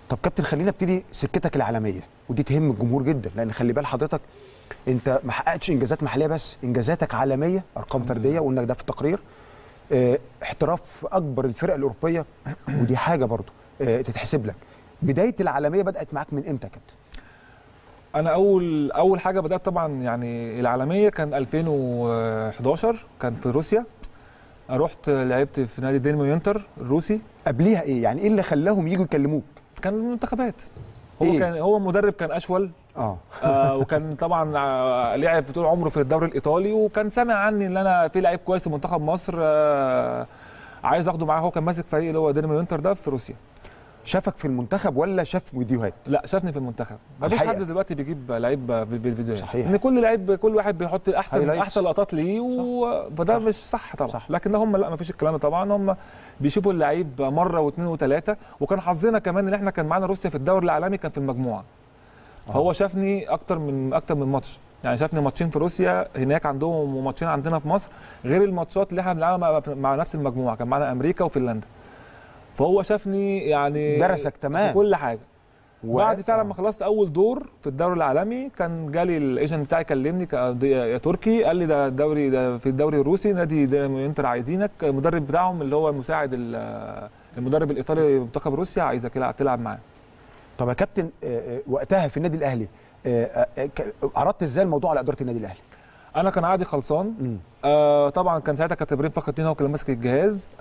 طب كابتن خلينا ابتدي سكتك العالميه ودي تهم الجمهور جدا لان خلي بال حضرتك انت ما حققتش انجازات محليه بس انجازاتك عالميه ارقام فرديه وانك ده في التقرير اه احتراف في اكبر الفرق الاوروبيه ودي حاجه برضو اه تتحسب لك بدايه العالميه بدات معاك من امتى يا كابتن انا اول اول حاجه بدات طبعا يعني العالميه كان 2011 كان في روسيا رحت لعبت في نادي دينامو يونتر الروسي قبليها ايه يعني ايه اللي خلاهم يجوا يكلموك كان منتخبات هو إيه؟ كان هو مدرب كان اشول اه آه وكان طبعا آه لعب طول عمره في الدوري الايطالي وكان سامع عني ان انا في لعيب كويس في منتخب مصر آه عايز اخده معاه هو كان ماسك فريق اللي هو دينامو يونتر ده في روسيا شافك في المنتخب ولا شاف فيديوهات لا شافني في المنتخب مفيش الحقيقة. حد دلوقتي بيجيب لعيب بالفيديوهات صحيح. ان كل لعيب كل واحد بيحط احسن Highlights. احسن لقطات ليه و... فده صح. مش صح طبعا صح. صح. لكن هم لا مفيش الكلام ده طبعا هم بيشوفوا اللعيب مره واثنين وثلاثه وكان حظنا كمان ان احنا كان معانا روسيا في الدوري العالمي كان في المجموعه فهو شافني اكتر من اكتر من ماتش يعني شافني ماتشين في روسيا هناك عندهم وماتشين عندنا في مصر غير الماتشات اللي احنا بنلعبها مع, مع نفس المجموعه كان معانا امريكا وفنلندا فهو شافني يعني درسك تمام. في كل حاجه و- بعد فعلا ما آه. خلصت اول دور في الدوري العالمي كان جالي الايجنت بتاعي كلمني ك- يا تركي قال لي ده الدوري ده في الدوري الروسي نادي دينامو انتر عايزينك المدرب بتاعهم اللي هو المساعد ال- المدرب الايطالي منتخب روسيا عايزك تلعب- تلعب معاه طب يا كابتن آه، آه، وقتها في النادي الاهلي آه، آه، ك- عرضت ازاي الموضوع على اداره النادي الاهلي انا كان عادي خلصان مم. آه طبعا كان ساعتها كابتن ابراهيم فخر الدين هو اللي ماسك الجهاز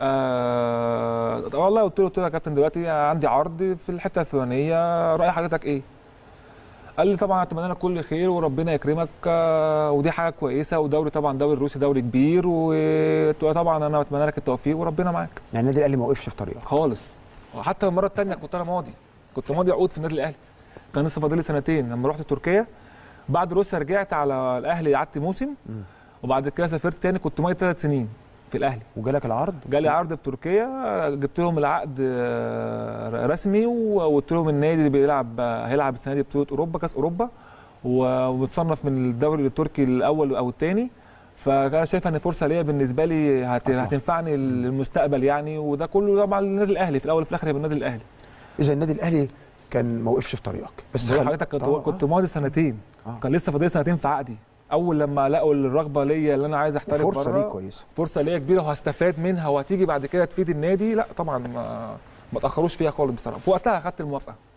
آه والله قلت له قلت له يا كابتن دلوقتي عندي عرض في الحته الفلانيه راي حضرتك ايه؟ قال لي طبعا اتمنى لك كل خير وربنا يكرمك آه ودي حاجه كويسه ودوري طبعا دوري الروسي دوري كبير وطبعا انا بتمنى لك التوفيق وربنا معاك يعني النادي الاهلي ما وقفش في طريقك خالص وحتى المره الثانيه كنت انا ماضي كنت ماضي عقود في النادي الاهلي كان لسه فاضل لي سنتين لما رحت تركيا بعد روسيا رجعت على الاهلي قعدت موسم مم. وبعد كده سافرت تاني كنت ماضي ثلاث سنين في الاهلي وجالك العرض جالي عرض في تركيا جبت لهم العقد آه، رسمي وقلت لهم النادي اللي بيلعب هيلعب السنه دي بطوله اوروبا كاس اوروبا ومتصنف من الدوري التركي الاول او الثاني فانا شايف ان فرصه ليا بالنسبه لي هت... أطلع. هتنفعني للمستقبل يعني وده كله طبعا النادي الاهلي في الاول وفي الاخر هيبقى النادي الاهلي اذا النادي الاهلي كان ما وقفش في طريقك بس بقول خل- لحضرتك كنت طبعاً. كنت ماضي سنتين آه. كان لسه فاضل لي سنتين في عقدي اول لما لقوا الرغبه ليا اللي انا عايز احترف فرصه بره ليك كويسه فرصه ليا كبيره وهستفاد منها وهتيجي بعد كده تفيد النادي لا طبعا ما ما تاخروش فيها خالص بصراحه في وقتها اخدت الموافقه